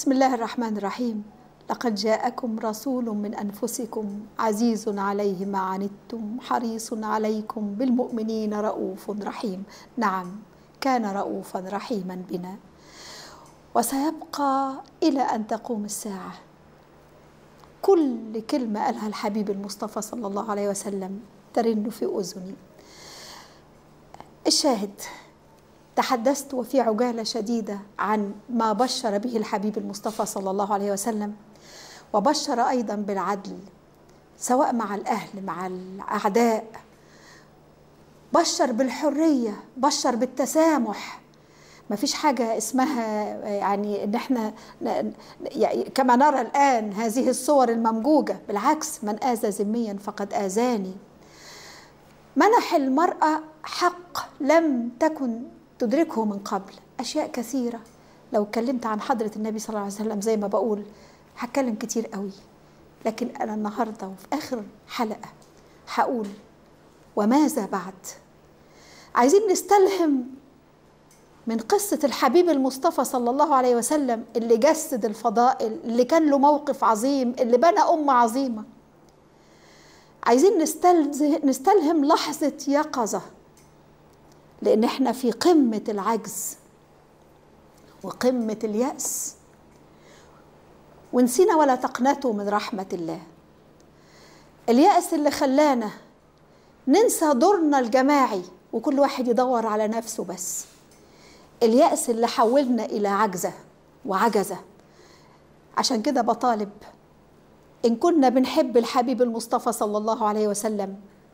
بسم الله الرحمن الرحيم لقد جاءكم رسول من انفسكم عزيز عليه ما عنتم حريص عليكم بالمؤمنين رؤوف رحيم نعم كان رؤوفا رحيما بنا وسيبقى الى ان تقوم الساعه كل كلمه قالها الحبيب المصطفى صلى الله عليه وسلم ترن في اذني الشاهد تحدثت وفي عجاله شديده عن ما بشر به الحبيب المصطفى صلى الله عليه وسلم وبشر ايضا بالعدل سواء مع الاهل مع الاعداء بشر بالحريه بشر بالتسامح ما فيش حاجه اسمها يعني ان احنا يعني كما نرى الان هذه الصور الممجوجه بالعكس من اذى ذميا فقد اذاني منح المراه حق لم تكن تدركه من قبل اشياء كثيره لو اتكلمت عن حضره النبي صلى الله عليه وسلم زي ما بقول هتكلم كتير قوي لكن انا النهارده وفي اخر حلقه هقول وماذا بعد عايزين نستلهم من قصة الحبيب المصطفى صلى الله عليه وسلم اللي جسد الفضائل اللي كان له موقف عظيم اللي بنى أمة عظيمة عايزين نستلهم لحظة يقظة لأن احنا في قمة العجز وقمة اليأس ونسينا ولا تقنطوا من رحمة الله اليأس اللي خلانا ننسى دورنا الجماعي وكل واحد يدور على نفسه بس اليأس اللي حولنا إلى عجزة وعجزة عشان كده بطالب إن كنا بنحب الحبيب المصطفى صلى الله عليه وسلم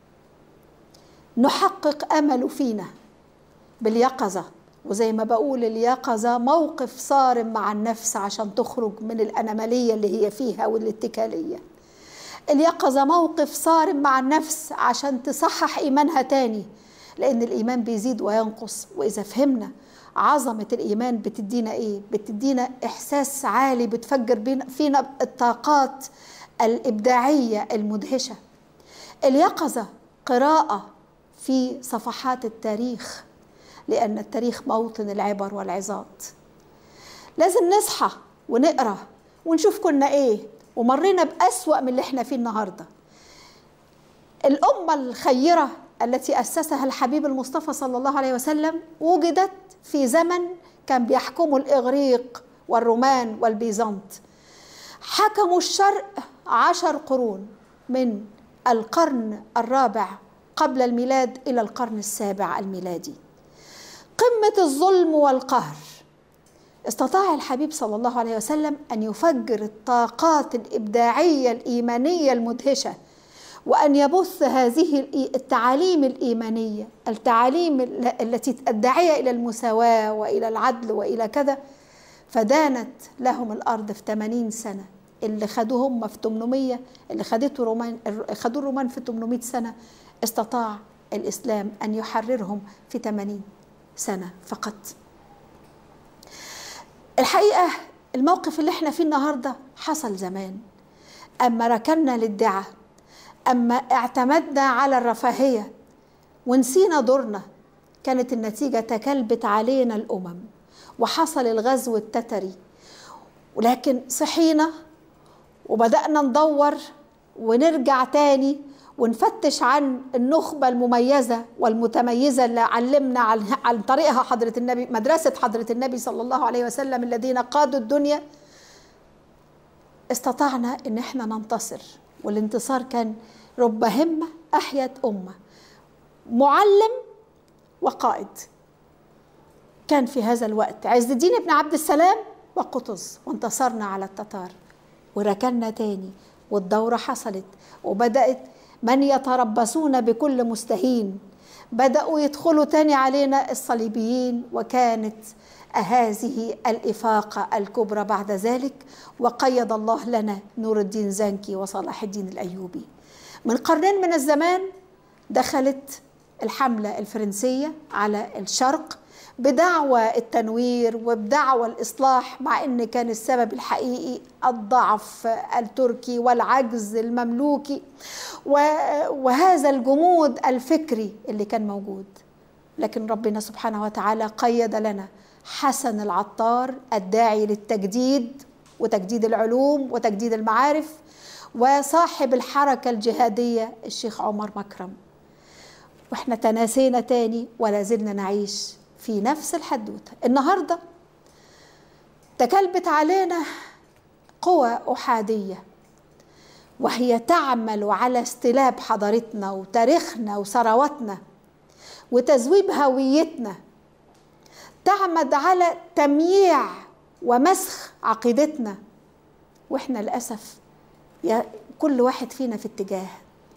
نحقق أمله فينا باليقظة وزي ما بقول اليقظة موقف صارم مع النفس عشان تخرج من الأنملية اللي هي فيها والاتكالية اليقظة موقف صارم مع النفس عشان تصحح إيمانها تاني لأن الإيمان بيزيد وينقص وإذا فهمنا عظمة الإيمان بتدينا إيه؟ بتدينا إحساس عالي بتفجر فينا الطاقات الإبداعية المدهشة اليقظة قراءة في صفحات التاريخ لأن التاريخ موطن العبر والعظات لازم نصحى ونقرأ ونشوف كنا إيه ومرينا بأسوأ من اللي احنا فيه النهاردة الأمة الخيرة التي أسسها الحبيب المصطفى صلى الله عليه وسلم وجدت في زمن كان بيحكمه الإغريق والرومان والبيزنط حكموا الشرق عشر قرون من القرن الرابع قبل الميلاد إلى القرن السابع الميلادي قمة الظلم والقهر استطاع الحبيب صلى الله عليه وسلم أن يفجر الطاقات الإبداعية الإيمانية المدهشة وأن يبث هذه التعاليم الإيمانية التعاليم التي الداعية إلى المساواة وإلى العدل وإلى كذا فدانت لهم الأرض في 80 سنة اللي خدوه هم في 800 اللي خدته رومان خدوه الرومان في 800 سنة استطاع الإسلام أن يحررهم في 80 سنة فقط الحقيقة الموقف اللي احنا فيه النهاردة حصل زمان أما ركنا للدعاء أما اعتمدنا على الرفاهية ونسينا دورنا كانت النتيجة تكلبت علينا الأمم وحصل الغزو التتري ولكن صحينا وبدأنا ندور ونرجع تاني ونفتش عن النخبة المميزة والمتميزة اللي علمنا عن, عن طريقها حضرة النبي مدرسة حضرة النبي صلى الله عليه وسلم الذين قادوا الدنيا استطعنا ان احنا ننتصر والانتصار كان رب همة أحيت أمة معلم وقائد كان في هذا الوقت عز الدين بن عبد السلام وقطز وانتصرنا على التتار وركنا تاني والدورة حصلت وبدأت من يتربصون بكل مستهين بدأوا يدخلوا تاني علينا الصليبيين وكانت هذه الإفاقة الكبرى بعد ذلك وقيد الله لنا نور الدين زنكي وصلاح الدين الأيوبي من قرنين من الزمان دخلت الحملة الفرنسية على الشرق بدعوى التنوير وبدعوى الإصلاح مع أن كان السبب الحقيقي الضعف التركي والعجز المملوكي وهذا الجمود الفكري اللي كان موجود لكن ربنا سبحانه وتعالى قيد لنا حسن العطار الداعي للتجديد وتجديد العلوم وتجديد المعارف وصاحب الحركة الجهادية الشيخ عمر مكرم واحنا تناسينا تاني ولا زلنا نعيش في نفس الحدوتة النهاردة تكلبت علينا قوى أحادية وهي تعمل على استلاب حضارتنا وتاريخنا وثرواتنا وتذويب هويتنا تعمد على تمييع ومسخ عقيدتنا واحنا للاسف يا كل واحد فينا في اتجاه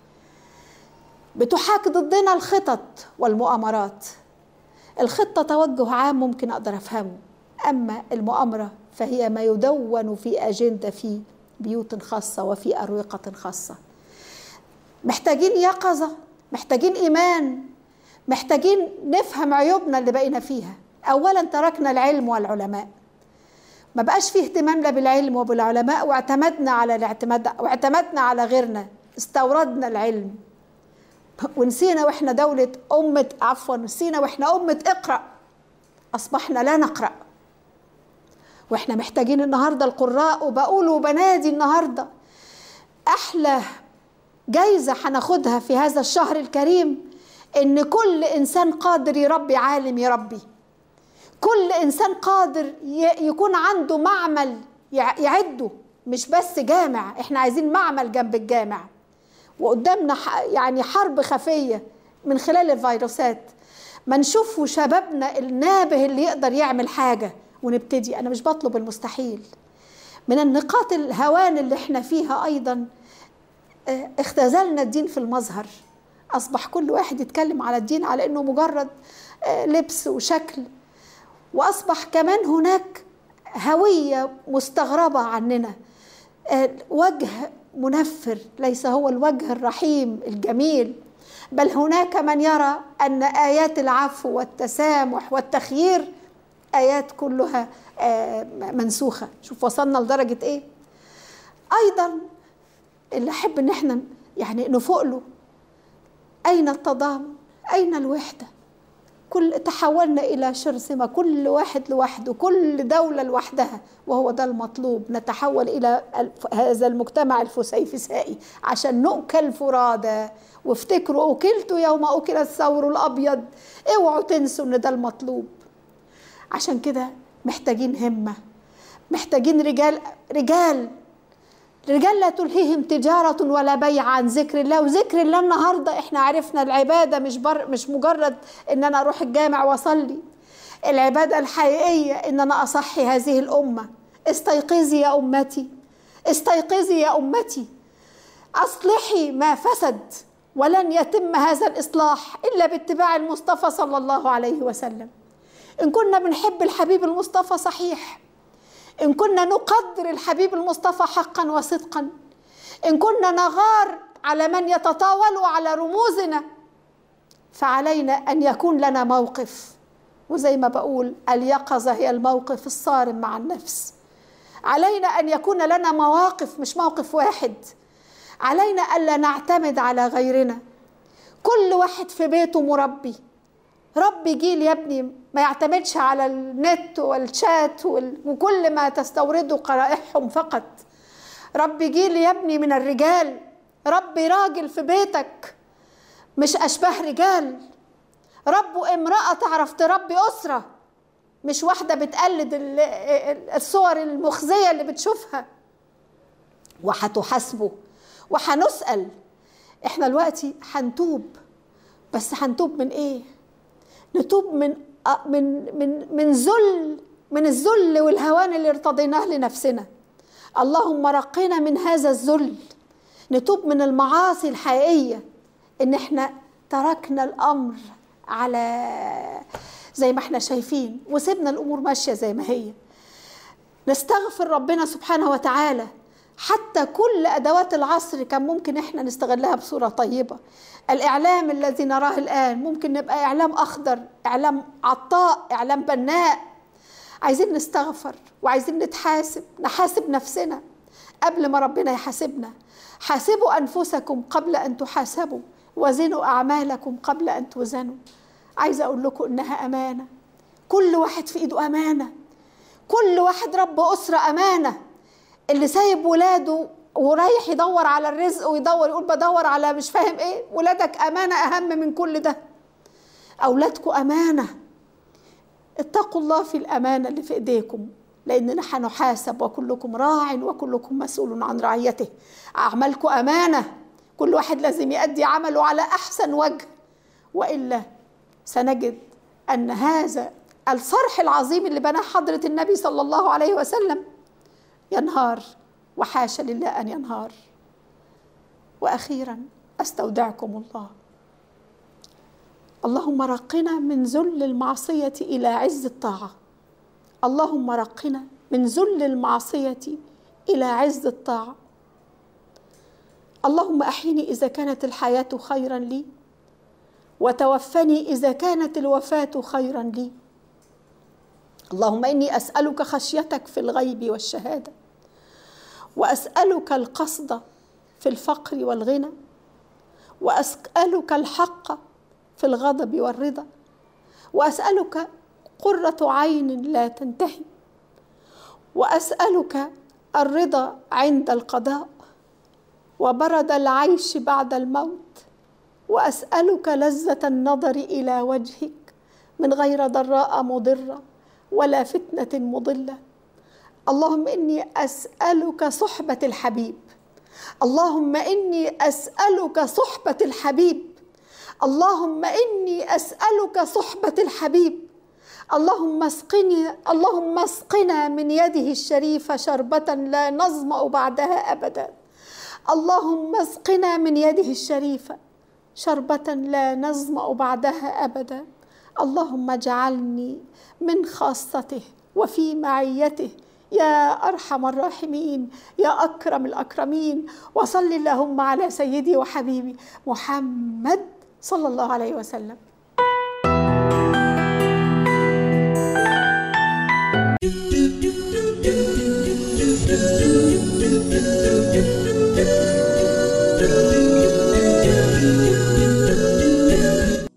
بتحاك ضدنا الخطط والمؤامرات الخطة توجه عام ممكن أقدر أفهمه أما المؤامرة فهي ما يدون في أجندة في بيوت خاصة وفي أروقة خاصة محتاجين يقظة محتاجين إيمان محتاجين نفهم عيوبنا اللي بقينا فيها أولا تركنا العلم والعلماء ما بقاش فيه اهتمام لا بالعلم وبالعلماء واعتمدنا على الاعتماد واعتمدنا على غيرنا استوردنا العلم ونسينا واحنا دولة أمة عفوا نسينا واحنا أمة اقرأ أصبحنا لا نقرأ واحنا محتاجين النهارده القراء وبقول وبنادي النهارده احلى جايزه هناخدها في هذا الشهر الكريم ان كل انسان قادر يربي عالم يربي كل انسان قادر يكون عنده معمل يعده مش بس جامع احنا عايزين معمل جنب الجامع وقدامنا يعني حرب خفيه من خلال الفيروسات ما نشوفوا شبابنا النابه اللي يقدر يعمل حاجه ونبتدي انا مش بطلب المستحيل من النقاط الهوان اللي احنا فيها ايضا اختزلنا الدين في المظهر اصبح كل واحد يتكلم على الدين على انه مجرد لبس وشكل واصبح كمان هناك هويه مستغربه عننا وجه منفر ليس هو الوجه الرحيم الجميل بل هناك من يرى ان ايات العفو والتسامح والتخيير ايات كلها منسوخه شوف وصلنا لدرجه ايه ايضا اللي احب ان احنا يعني نفوق له اين التضامن اين الوحده كل تحولنا الى شرذمه كل واحد لوحده كل دوله لوحدها وهو ده المطلوب نتحول الى هذا المجتمع الفسيفسائي عشان نؤكل فرادى وافتكروا اكلت يوم اكل الثور الابيض اوعوا تنسوا ان ده المطلوب عشان كده محتاجين همة محتاجين رجال رجال رجال لا تلهيهم تجارة ولا بيع عن ذكر الله وذكر الله النهاردة احنا عرفنا العبادة مش بر مش مجرد ان انا اروح الجامع واصلي العبادة الحقيقية ان انا اصحي هذه الامة استيقظي يا امتي استيقظي يا امتي اصلحي ما فسد ولن يتم هذا الاصلاح الا باتباع المصطفى صلى الله عليه وسلم إن كنا بنحب الحبيب المصطفى صحيح إن كنا نقدر الحبيب المصطفى حقا وصدقا إن كنا نغار على من يتطاول على رموزنا فعلينا أن يكون لنا موقف وزي ما بقول اليقظة هي الموقف الصارم مع النفس علينا أن يكون لنا مواقف مش موقف واحد علينا ألا نعتمد على غيرنا كل واحد في بيته مربي ربي جيل يا ابني ما يعتمدش على النت والشات وكل ما تستورده قرائحهم فقط ربي جيل يا ابني من الرجال ربي راجل في بيتك مش أشباه رجال ربوا امرأة تعرف تربي أسرة مش واحدة بتقلد الصور المخزية اللي بتشوفها وهتحاسبوا وهنسأل احنا دلوقتي هنتوب بس هنتوب من ايه؟ نتوب من من من من ذل من الذل والهوان اللي ارتضيناه لنفسنا اللهم رقنا من هذا الذل نتوب من المعاصي الحقيقيه ان احنا تركنا الامر على زي ما احنا شايفين وسيبنا الامور ماشيه زي ما هي نستغفر ربنا سبحانه وتعالى حتى كل ادوات العصر كان ممكن احنا نستغلها بصوره طيبه الاعلام الذي نراه الان ممكن نبقى اعلام اخضر اعلام عطاء اعلام بناء عايزين نستغفر وعايزين نتحاسب نحاسب نفسنا قبل ما ربنا يحاسبنا حاسبوا انفسكم قبل ان تحاسبوا وزنوا اعمالكم قبل ان توزنوا عايزه اقول لكم انها امانه كل واحد في ايده امانه كل واحد رب اسره امانه اللي سايب ولاده ورايح يدور على الرزق ويدور يقول بدور على مش فاهم ايه ولادك امانه اهم من كل ده اولادكم امانه اتقوا الله في الامانه اللي في ايديكم لاننا حنحاسب وكلكم راع وكلكم مسؤول عن رعيته اعمالكم امانه كل واحد لازم يؤدي عمله على احسن وجه والا سنجد ان هذا الصرح العظيم اللي بناه حضره النبي صلى الله عليه وسلم ينهار وحاشا لله ان ينهار واخيرا استودعكم الله اللهم رقنا من ذل المعصيه الى عز الطاعه اللهم رقنا من ذل المعصيه الى عز الطاعه اللهم احيني اذا كانت الحياه خيرا لي وتوفني اذا كانت الوفاه خيرا لي اللهم اني اسالك خشيتك في الغيب والشهاده واسالك القصد في الفقر والغنى واسالك الحق في الغضب والرضا واسالك قره عين لا تنتهي واسالك الرضا عند القضاء وبرد العيش بعد الموت واسالك لذه النظر الى وجهك من غير ضراء مضره ولا فتنه مضله اللهم اني اسالك صحبه الحبيب اللهم اني اسالك صحبه الحبيب اللهم اني اسالك صحبه الحبيب اللهم اسقني اللهم اسقنا من يده الشريفه شربه لا نظما بعدها ابدا اللهم اسقنا من يده الشريفه شربه لا نظما بعدها ابدا اللهم اجعلني من خاصته وفي معيته يا ارحم الراحمين يا اكرم الاكرمين وصل اللهم على سيدي وحبيبي محمد صلى الله عليه وسلم